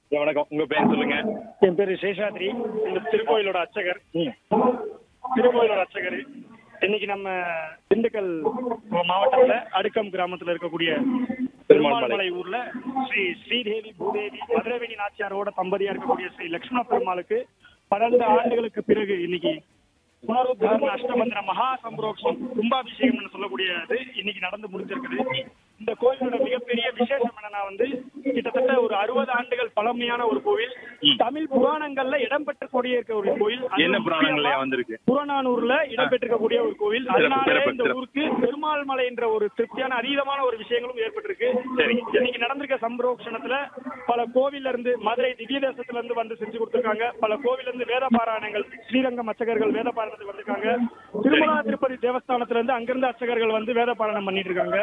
ஐயா, வணக்கம் உங்க பேர் சொல்லுங்க என் பேரு சேஷாத்ரி இந்த திருக்கோயிலோட அர்ச்சகர் திருக்கோயிலோட அர்ச்சகர் இன்னைக்கு நம்ம திண்டுக்கல் மாவட்டத்துல அடுக்கம் கிராமத்துல இருக்கக்கூடிய பெருமாள்மலை ஊர்ல ஸ்ரீ ஸ்ரீதேவி பூதேவி மதுரவேணி நாச்சியாரோட தம்பதியா இருக்கக்கூடிய ஸ்ரீ லட்சுமண பெருமாளுக்கு பன்னெண்டு ஆண்டுகளுக்கு பிறகு இன்னைக்கு புனருத்தாரண அஷ்டமந்திர மகா சம்பரோக்ஷம் கும்பாபிஷேகம்னு சொல்லக்கூடியது இன்னைக்கு நடந்து முடிஞ்சிருக்குது இந்த கோயிலோட மிகப்பெரிய விசேஷம் என்னன்னா வந்து கிட்டத்தட்ட ஒரு அறுபது ஆண்டுகள் பழமையான ஒரு கோவில் தமிழ் புராணங்கள்ல இடம்பெற்றக்கூடிய இருக்க ஒரு கோயில் அது என்ன புராணங்கள்ல முக்கியமா வந்திருக்கு புறநானூர்ல இடம்பெற்றிருக்கக்கூடிய ஒரு கோவில் சிறப்பு, அதனாலே சிறப்பு, இந்த சிறப்பு. ஊருக்கு பெருமாள் மலை என்ற ஒரு திருப்தியான அதீதமான ஒரு விஷயங்களும் ஏற்பட்டிருக்கு சரி. இன்னைக்கு நடந்திருக்க சம்பரோக்ஷணத்துல பல கோவில்ல இருந்து மதுரை திவ்ய தேசத்துல இருந்து வந்து செஞ்சு கொடுத்திருக்காங்க பல கோவில்ல இருந்து வேத பாராயணங்கள் ஸ்ரீரங்கம் அர்ச்சகர்கள் வேத பாராயணத்துக்கு வந்திருக்காங்க திருமலா திருப்பதி தேவஸ்தானத்துல இருந்து அங்கிருந்து அர்ச்சகர்கள் வந்து வேத பாராயணம் பண்ணிட்டு இருக்காங்க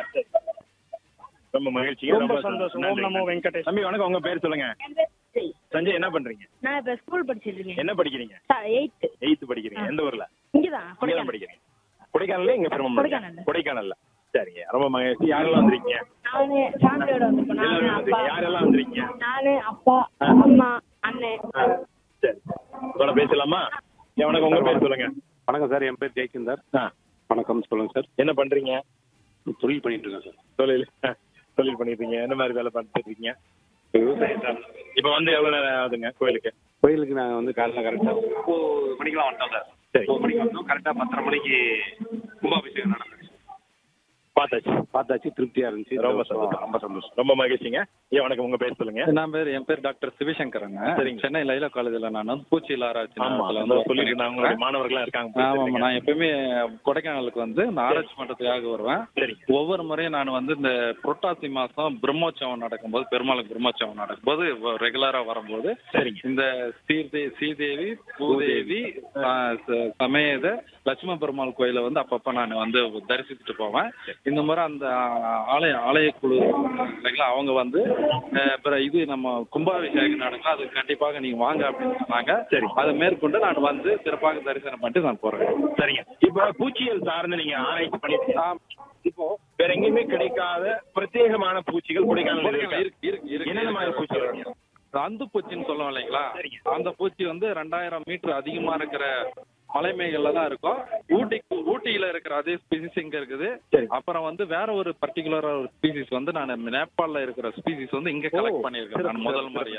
ரொம்ப மகிழ்ச்சிங்க ரொம்ப சந்தோஷம் ஓம் நமோ வெங்கடேஷ் தம்பி வணக்கம் உங்க பேர் சொல்லுங்க சஞ்சய் என்ன பண்றீங்க நான் இப்ப ஸ்கூல் படிச்சிட்டு இருக்கேன் என்ன படிக்கிறீங்க எயித்து எயித்து படிக்கிறீங்க எந்த ஊர்ல இங்கதான் இங்கதான் கொடைக்கானல். படிக்கிறீங்க கொடைக்கானல்ல இங்க பெருமாள் கொடைக்கானல்ல. கொடைக்கானல்ல சரிங்க ரொம்ப மகிழ்ச்சி யாரெல்லாம் வந்திருக்கீங்க நானு ஃபேமிலியோட வந்திருக்கோம் நானு எல்லாரும் அப்பா வந்திருக்கீங்க. யாரெல்லாம் வந்திருக்கீங்க நானு அப்பா அம்மா அண்ணன் ஆ, சரி உங்களோட பேசலாமா ஏன் வணக்கம் உங்க பேர் சொல்லுங்க வணக்கம் சார் என் பேர் ஜெயச்சந்தர் ஆ, வணக்கம் சொல்லுங்க சார் என்ன பண்றீங்க தொழில் பண்ணிட்டு இருக்கேன் சார் தொழில் ஆ, தொழில் பண்ணிட்டு இருக்கீங்க என்ன மாதிரி வேலை பார்த்துட்டு இருக்கீங்க விவசாயம் சார் இப்போ வந்து எவ்வளவு நேரம் ஆகுதுங்க கோயிலுக்கு கோயிலுக்கு நாங்கள் வந்து காலைல கரெக்டாக ஒம்பது மணிக்கெலாம் வந்துட்டோம் சார் சரி. ஒம்பது மணிக்கு வந்தோம் கரெக்டாக பத்தரை மணிக்கு கும்பாபிஷேகம் நடந்துச்சு பார்த்தாச்சு பார்த்தாச்சு திருப்தியாக இருந்துச்சு ரொம்ப சந்தோஷம் ரொம்ப சந்தோஷம் ரொம்ப மகிழ்ச்சிங்க ஏன் வணக்கம் உங்க பேர் சொல்லுங்க நான் பேர் என் பேர் டாக்டர் சிவசங்கரங்க சரிங்க. சென்னை லைலா காலேஜ்ல நான் வந்து பூச்சியில் ஆராய்ச்சி ஆமா நிலையத்துல அந்த work சொல்லிட்டு பண்ணிட்டு உங்களுடைய இருக்கேன். மாணவர்கள்லாம் இருக்காங்க ஆமாம் நான் எப்பயுமே கொடைக்கானலுக்கு வந்து இந்த ஆராய்ச்சி மன்றத்துக்காக வருவேன் சரிங்க ஒவ்வொரு முறையும் நான் வந்து இந்த புரட்டாசி மாசம் பிரம்மோற்சவம் நடக்கும்போது பெருமாளுக்கு பிரம்மோற்சவம் நடக்கும்போது ரெகுலரா வரும்போது சரிங்க இந்த ஸ்ரீதே ஸ்ரீதேவி பூதேவி ஆ, ச- சமேத லட்சுமண பெருமாள் கோயிலை வந்து அப்பப்ப நான் வந்து தரிசிச்சுட்டு போவேன் இந்த முறை அந்த ஆலய ஆலயக்குழு இல்லைங்களா அவங்க வந்து அஹ், பிற இது நம்ம கும்பாபிஷேகம் நடக்கும் அது கண்டிப்பாக நீங்க வாங்க அப்படின்னு சொன்னாங்க சரி. அதை மேற்கொண்டு நான் வந்து சிறப்பாக தரிசனம் பண்ணிட்டு நான் போறேன் சரிங்க இப்போ பூச்சியல் சார்ந்து நீங்க ஆராய்ச்சி பண்ணிட்டு இப்போ வேற எங்கேயுமே கிடைக்காத பிரத்யேகமான பூச்சிகள் கொடைக்கானல் இருக்கு, இருக்கு இருக்கு, இருக்கு. என்னென்ன மாதிரி பூச்சிகள் இருக்கு? அந்து பூச்சின்னு சொல்லுவோம் இல்லைங்களா சரிங்க. அந்த பூச்சி வந்து ரெண்டாயிரம் மீட்டர் அதிகமா இருக்கிற மலைமேகல்ல தான் இருக்கும் ஊட்டிக்கு ஊட்டியில இருக்கிற அதே ஸ்பீசிஸ் இங்க இருக்குது சரி. அப்புறம் வந்து வேற ஒரு பர்டிகுலரா ஒரு ஸ்பீசிஸ் வந்து நான் நேபாள்ல இருக்கிற ஸ்பீசிஸ் வந்து இங்க கலெக்ட் பண்ணியிருக்கேன் நான் முதல் முறையா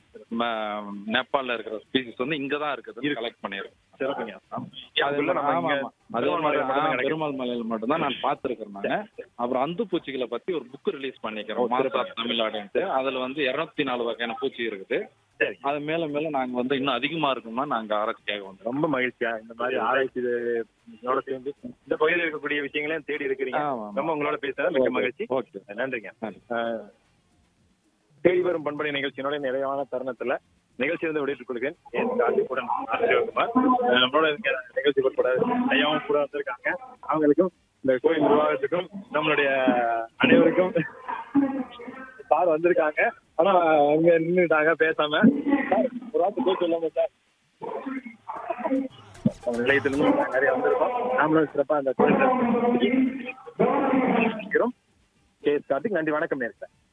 ம- நேபாள்ல இருக்கிற ஸ்பீசிஸ் வந்து இங்க தான் இருக்குது கலெக்ட் பண்ணியிருக்கேன் சிறப்புங்க அது அதுக்குள்ள நம்ம ஆமா, இங்க ஆமா. அதே பெருமாள் மாதிரி மலையில மட்டும்தான் ஆ, கிடைக்கும். பெருமாள் மலையில மட்டும்தான் நான் பார்த்திருக்கேன் நானு அப்புறம் அந்து பூச்சிகளை பத்தி ஒரு புக் ரிலீஸ் பண்ணிக்கிறோம் மாசா தமிழ்நாடுன்ட்டு அதுல வந்து இருநூத்தி நாலு வகையான பூச்சி இருக்குது சரி. அது மேல மேல நாங்க வந்து இன்னும் அதிகமா இருக்கும்னா நாங்க ஆராய்ச்சிக்காக வந்து ரொம்ப மகிழ்ச்சியா இந்த மாதிரி ஆராய்ச்சி இது- இதோட சேர்ந்து இந்த பகுதியில் இருக்கக்கூடிய விஷயங்களையும் தேடி இருக்கிறீங்க ஆமா, ஆமா. ரொம்ப உங்களோட பேசுறது மிக்க மகிழ்ச்சி ஓகே நன்றிங்க நன்றி. ஆஹ், தேடி வரும் பண்படை நிகழ்ச்சியினோட நிறைவான தருணத்துல நிகழ்ச்சி வந்து விடைபெற்றுக் கொள்கிறேன் என் காஞ்சிபுரம் ஆர். சிவகுமார் ஆஹ், நம்மளோட இருக்க நிகழ்ச்சி கூட ஐயாவும் கூட வந்திருக்காங்க அவங்களுக்கும் இந்த கோயில் நிர்வாகத்துக்கும் நம்மளுடைய அனைவருக்கும் சார் வந்திருக்காங்க ஆனா அங்க நின்றுட்டாங்க பேசாம சார், ஒரு வார்த்தை பேச சொல்லாம சார் நம்ம நிலையத்திலிருந்து நாங்க நிறைய வந்திருக்கோம் நாமளும் சிறப்பா அந்த கோயில் கே எஸ் கார்த்திக் நன்றி வணக்கம் நேர்த்த